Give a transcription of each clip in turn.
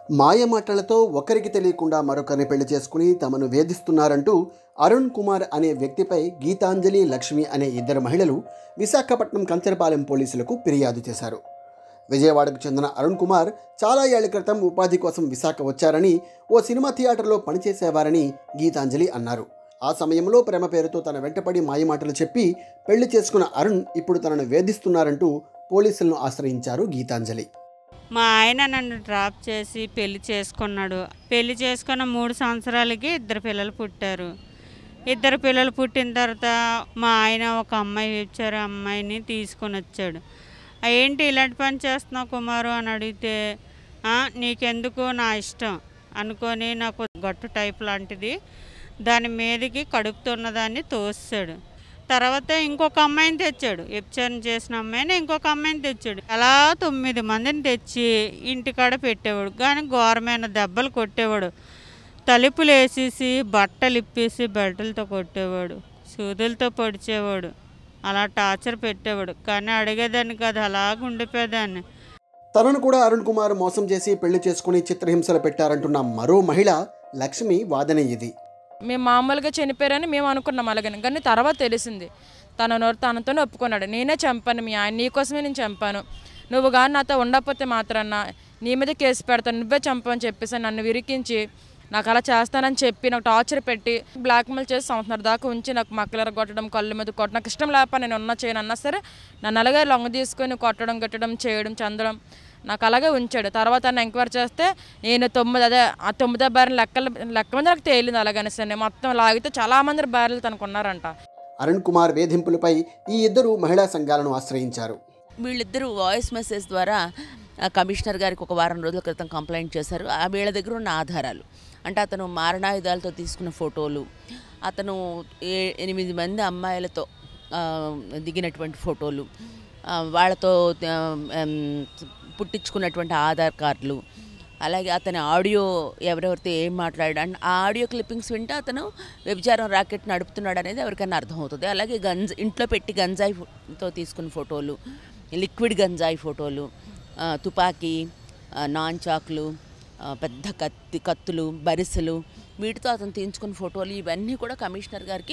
మాయమాటలతో ఒకరికి తెలియకుండా మరొకరిని పెళ్లి చేసుకుని తమను వేధిస్తున్నారంటూ అరుణ్ కుమార్ అనే వ్యక్తిపై గీతాంజలి లక్ష్మి అనే ఇద్దరు మహిళలు విశాఖపట్నం కంచరపాలెం పోలీసులకు ఫిర్యాదు చేశారు విజయవాడకు చెందిన అరుణ్ కుమార్ చాలా ఏళ్ల క్రితం ఉపాధి కోసం విశాఖ వచ్చారని ఓ సినిమా థియేటర్లో పనిచేసేవారని గీతాంజలి అన్నారు ఆ సమయంలో ప్రేమ పేరుతో తన వెంటపడి మాయమాటలు చెప్పి పెళ్లి చేసుకున్న అరుణ్ ఇప్పుడు తనను వేధిస్తున్నారంటూ పోలీసులను ఆశ్రయించారు గీతాంజలి మా ఆయన నన్ను డ్రాప్ చేసి పెళ్లి చేసుకున్నాడు పెళ్లి చేసుకున్న మూడు సంవత్సరాలకి ఇద్దరు పిల్లలు పుట్టారు ఇద్దరు పిల్లలు పుట్టిన తర్వాత మా ఆయన ఒక అమ్మాయి ఇచ్చారు ఆ అమ్మాయిని తీసుకొని వచ్చాడు "ఆ, ఏంటి ఇలాంటి పని చేస్తున్నావు కుమారు అని అడిగితే "ఆ, నీకెందుకు నా ఇష్టం అనుకొని నాకు గట్టు టైప్ లాంటిది దాని మీదకి కడుపుతున్నదాన్ని తోసాడు తర్వాత ఇంకొక అమ్మాయిని తెచ్చాడు వ్యభిచారం చేసిన అమ్మాయిని ఇంకొక అమ్మాయిని తెచ్చాడు అలా తొమ్మిది మందిని తెచ్చి ఇంటికాడ పెట్టేవాడు కానీ ఘోరమైన దెబ్బలు కొట్టేవాడు తలుపులు వేసేసి బట్టలు ఇప్పేసి బెల్టులతో కొట్టేవాడు సూదులతో పొడిచేవాడు అలా టార్చర్ పెట్టేవాడు కానీ అడిగేదాన్ని కాదు అలాగ ఉండిపోయేదాన్ని తనను కూడా అరుణ్ కుమార్ మోసం చేసి పెళ్లి చేసుకుని చిత్రహింసలు పెట్టారంటున్న మరో మహిళ లక్ష్మి వాదన ఇది మేము మామూలుగా చనిపోయారని మేము అనుకున్నాం అలాగని కానీ తర్వాత తెలిసింది తన నోరు తనతోనే ఒప్పుకున్నాడు నేనే చంపాను మీ ఆయన నీకోసమే నేను చంపాను నువ్వు కానీ నాతో ఉండకపోతే మాత్రాన్న నీ మీద కేసు పెడతాను నువ్వే చంపని చెప్పేసి నన్ను విరికించి నాకు అలా చేస్తానని చెప్పి నాకు టార్చర్ పెట్టి బ్లాక్మెయిల్ చేసి సంవత్సరం దాకా ఉంచి నాకు మక్కలర కొట్టడం కళ్ళు మీద కొట్టడం నాకు ఇష్టం లేకపోతే నేను ఉన్న చేయను అన్నా సరే నన్ను అలాగే లొంగ తీసుకొని కొట్టడం గట్టడం చేయడం చందడం నాకు అలాగే ఉంచాడు తర్వాత నన్ను ఎంక్వైరీ చేస్తే నేను తొమ్మిది అదే ఆ తొమ్మిదో భార్య లెక్కలు లెక్క మీద నాకు తేలింది అలాగని సరే మొత్తం లాగితే చాలా మంది భార్యలు తనకు ఉన్నారంట అరుణ్ కుమార్ వేధింపులపై ఈ ఇద్దరు మహిళా సంఘాలను ఆశ్రయించారు వీళ్ళిద్దరూ వాయిస్ మెసేజ్ ద్వారా ఆ, కమిషనర్ గారికి ఒక వారం రోజుల క్రితం కంప్లైంట్ చేశారు ఆ వీళ్ళ దగ్గర ఉన్న ఆధారాలు అంటే అతను మారణాయుధాలతో తీసుకున్న ఫోటోలు అతను ఏ- ఎనిమిది మంది అమ్మాయిలతో ఆ, దిగినటువంటి ఫోటోలు ఆ, వాళ్ళతో ఆ, ఎం, పుట్టించుకున్నటువంటి ఆధార్ కార్డులు అలాగే అతని ఆడియో ఎవరెవరితో ఏం మాట్లాడాడు అండ్ ఆ ఆడియో క్లిప్పింగ్స్ వింటే అతను వ్యభిచారం రాకెట్ నడుపుతున్నాడు అనేది ఎవరికైనా అర్థమవుతుంది అలాగే గంజ్ ఇంట్లో పెట్టి గంజాయితో తీసుకున్న ఫోటోలు లిక్విడ్ గంజాయి ఫోటోలు ఆ, తుపాకీ ఆ, నాన్ చాకులు ఆ, పెద్ద కత్తి కత్తులు బరిసెలు వీటితో అతను తీయించుకున్న ఫోటోలు ఇవన్నీ కూడా కమిషనర్ గారికి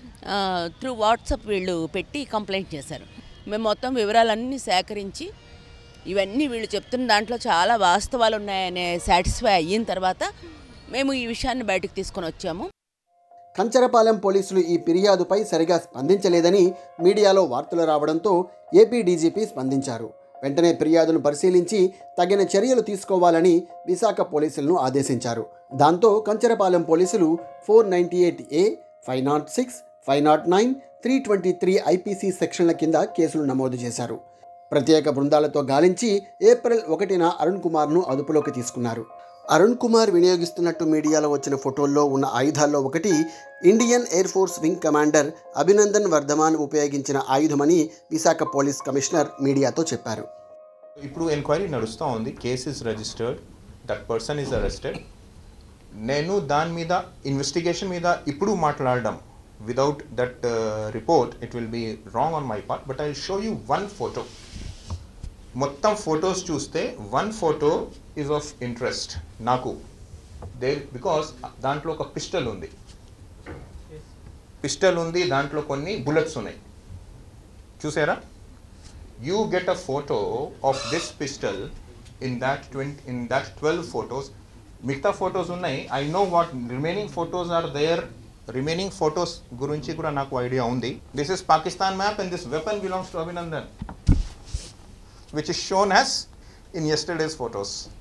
త్రూ వాట్సాప్ వీళ్ళు పెట్టి కంప్లైంట్ చేశారు మేము మొత్తం వివరాలన్నీ సేకరించి ఇవన్నీ వీళ్ళు చెప్తున్న దాంట్లో చాలా వాస్తవాలు ఉన్నాయనే సాటిస్ఫై అయిన తర్వాత మేము ఈ విషయాన్ని బయటకు తీసుకొని వచ్చాము కంచరపాలెం పోలీసులు ఈ ఫిర్యాదుపై సరిగా స్పందించలేదని మీడియాలో వార్తలు రావడంతో ఏపీ డీజీపీ స్పందించారు వెంటనే ఫిర్యాదును పరిశీలించి తగిన చర్యలు తీసుకోవాలని విశాఖ పోలీసులను ఆదేశించారు దాంతో కంచరపాలెం పోలీసులు four ninety eight A five nought six five nought nine three twenty three IPC సెక్షన్ల కింద కేసులు నమోదు చేశారు ప్రత్యేక బృందాలతో గాలించి ఏప్రిల్ ఒకటిన అరుణ్ కుమార్ను అదుపులోకి తీసుకున్నారు అరుణ్ కుమార్ వినియోగిస్తున్నట్టు మీడియాలో వచ్చిన ఫోటోల్లో ఉన్న ఆయుధాల్లో ఒకటి Indian air force wing commander Abhinandan Varthaman ఉపయోగించిన ఆయుధమని విశాఖ పోలీస్ కమిషనర్ మీడియాతో చెప్పారు ఇప్పుడు ఎంక్వైరీ నడుస్తూ ఉంది case is registered that person is arrested నేను దాని మీద ఇన్వెస్టిగేషన్ మీద ఇప్పుడు మాట్లాడడం without that report it will be wrong on my part but I show you one photo మొత్తం ఫొటోస్ చూస్తే one photo is of interest నాకు దే బికాస్ దాంట్లో ఒక పిస్టల్ ఉంది పిస్టల్ ఉంది దాంట్లో కొన్ని బుల్లెట్స్ ఉన్నాయి చూసారా you get a photo of this pistol in that 20 in that 12 photos మిగతా ఫొటోస్ ఉన్నాయి I know what remaining photos are there remaining photos గురించి కూడా నాకు ఐడియా ఉంది this is Pakistan map and this weapon belongs to Abhinandan which is shown as in yesterday's photos